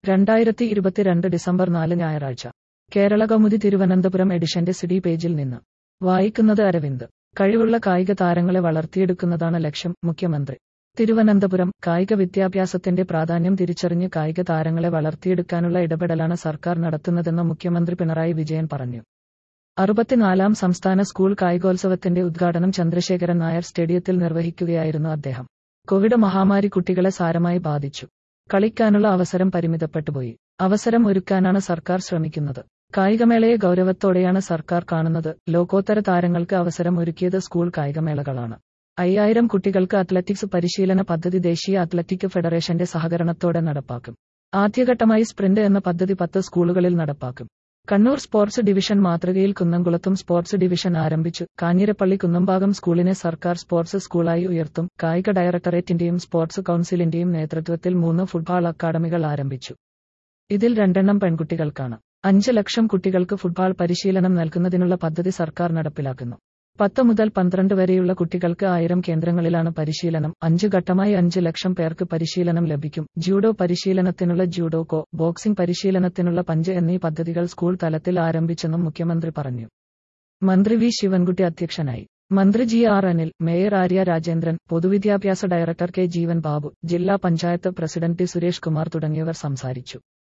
രണ്ടായിരത്തി ഇരുപത്തിരണ്ട് ഡിസംബർ നാല് ഞായറാഴ്ച കേരള കൗമുദി തിരുവനന്തപുരം എഡിഷന്റെ സിഡി പേജിൽ നിന്ന് വായിക്കുന്നത് അരവിന്ദ് കഴിവുള്ള കായിക താരങ്ങളെ വളർത്തിയെടുക്കുന്നതാണ് ലക്ഷ്യം മുഖ്യമന്ത്രി തിരുവനന്തപുരം കായിക വിദ്യാഭ്യാസത്തിന്റെ പ്രാധാന്യം തിരിച്ചറിഞ്ഞ് കായിക താരങ്ങളെ വളർത്തിയെടുക്കാനുള്ള ഇടപെടലാണ് സർക്കാർ നടത്തുന്നതെന്ന് മുഖ്യമന്ത്രി പിണറായി വിജയൻ പറഞ്ഞു അറുപത്തിനാലാം സംസ്ഥാന സ്കൂൾ കായികോത്സവത്തിന്റെ ഉദ്ഘാടനം ചന്ദ്രശേഖരൻ നായർ സ്റ്റേഡിയത്തിൽ നിർവഹിക്കുകയായിരുന്നു അദ്ദേഹം കോവിഡ് മഹാമാരി കുട്ടികളെ സാരമായി ബാധിച്ചു കളിക്കാനുള്ള അവസരം പരിമിതപ്പെട്ടുപോയി അവസരം ഒരുക്കാനാണ് സർക്കാർ ശ്രമിക്കുന്നത് കായികമേളയെ ഗൗരവത്തോടെയാണ് സർക്കാർ കാണുന്നത് ലോകോത്തര താരങ്ങൾക്ക് അവസരം ഒരുക്കിയത് സ്കൂൾ കായികമേളകളാണ് അയ്യായിരം കുട്ടികൾക്ക് അത്ലറ്റിക്സ് പരിശീലന പദ്ധതി ദേശീയ അത്ലറ്റിക് ഫെഡറേഷന്റെ സഹകരണത്തോടെ നടപ്പാക്കും ആദ്യഘട്ടമായി സ്പ്രിന്റ് എന്ന പദ്ധതി പത്ത് സ്കൂളുകളിൽ നടപ്പാക്കും കണ്ണൂർ സ്പോർട്സ് ഡിവിഷൻ മാതൃകയിൽ കുന്നംകുളത്തും സ്പോർട്സ് ഡിവിഷൻ ആരംഭിച്ചു കാഞ്ഞിരപ്പള്ളി കുന്നംഭാഗം സ്കൂളിനെ സർക്കാർ സ്പോർട്സ് സ്കൂളായി ഉയർത്തും കായിക ഡയറക്ടറേറ്റിന്റെയും സ്പോർട്സ് കൌൺസിലിന്റെയും നേതൃത്വത്തിൽ മൂന്ന് ഫുട്ബോൾ അക്കാദമികൾ ആരംഭിച്ചു ഇതിൽ രണ്ടെണ്ണം പെൺകുട്ടികൾക്കാണ് അഞ്ച് ലക്ഷം കുട്ടികൾക്ക് ഫുട്ബോൾ പരിശീലനം നൽകുന്നതിനുള്ള പദ്ധതി സർക്കാർ നടപ്പിലാക്കുന്നു പത്ത് മുതൽ പന്ത്രണ്ട് വരെയുള്ള കുട്ടികൾക്ക് ആയിരം കേന്ദ്രങ്ങളിലാണ് പരിശീലനം അഞ്ച് ഘട്ടമായി അഞ്ച് ലക്ഷം പേർക്ക് പരിശീലനം ലഭിക്കും ജൂഡോ പരിശീലനത്തിനുള്ള ജൂഡോകോ ബോക്സിംഗ് പരിശീലനത്തിനുള്ള പഞ്ച് എന്നീ പദ്ധതികൾ സ്കൂൾ തലത്തിൽ ആരംഭിച്ചെന്നും മുഖ്യമന്ത്രി പറഞ്ഞു മന്ത്രി വി ശിവൻകുട്ടി അധ്യക്ഷനായി മന്ത്രി G R Anil mayor Arya Rajendran പൊതുവിദ്യാഭ്യാസ ഡയറക്ടർ കെ ജീവൻ ബാബു ജില്ലാ പഞ്ചായത്ത് പ്രസിഡന്റ് ടി സുരേഷ് കുമാർ തുടങ്ങിയവർ സംസാരിച്ചു